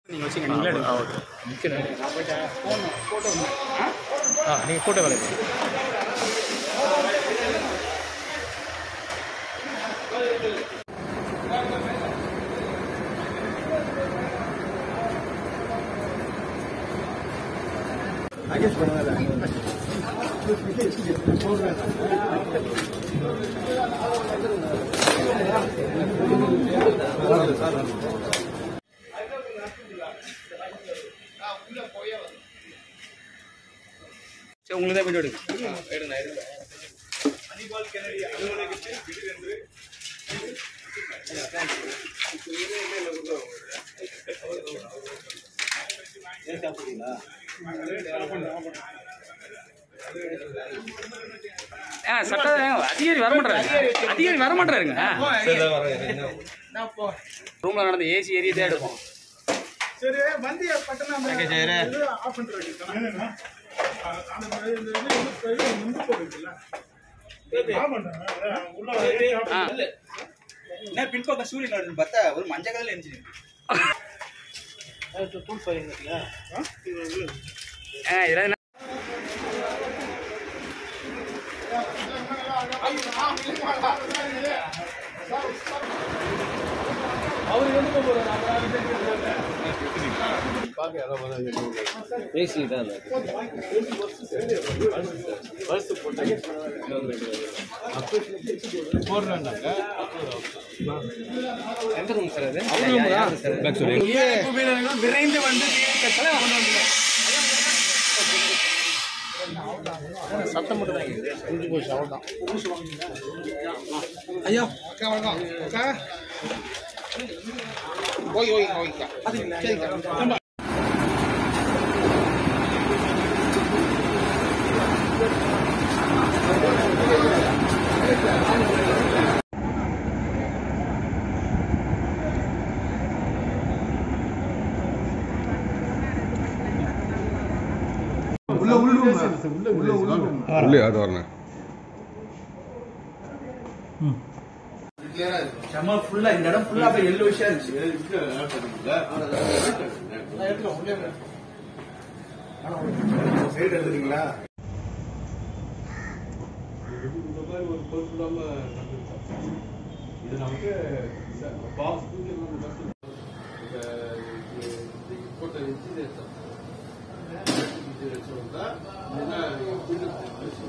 நீங்கள் வச்சுங்க நீங்களே எடுங்க ஓகே நிற்கிறேன் நான் போயிட்டு ஃபோன் ஃபோட்டோ ஆ ஆ நீங்கள் ஃபோட்டோ வேலை சரி உங்களுக்கு தான் வீடியோ எடுங்க ஆ சட்டம் அதிகாரி வர மாட்டாரு அதிகாரி வர மாட்டாருங்க ரூம்ல நடந்த ஏசி ஏரியா தான் எடுப்போம் சரி வண்டியை பட்டணம் ஆஃப் பண்ணிட்டு வைக்கிறேன். அந்த மாதிரி இந்த இது வந்து பெரிய நின்று போகுதுல்ல ஆஃப் பண்றேன். உள்ள வந்து ஆஃப் ஆ என்ன பின்பக்கம் சூரியன் வருதுன்னு பார்த்தா ஒரு மஞ்சள் கலர்ல எரிஞ்சு ஆ இதெல்லாம் என்ன விரைந்து வந்து தீர்க்கத்தில் கொண்டு வந்து சத்தம் மட்டும் தான் கேக்குது. புரிஞ்சு போச்சு அவ்வளோதான் ஐயா அக்கா வணக்கம் அக்கா ஓய் ஓய் ஓய்க்கா சரிக்கா உள்ளே அது வரணும் செம்ம ஃபுல்லா இந்த இடம் ஃபுல்லா போய் எல்லோ விஷயம் இருந்துச்சு சைடு எடுத்துறீங்களா இது நமக்கு பாக்ஸ் போட்ட இன்சிடென்ட்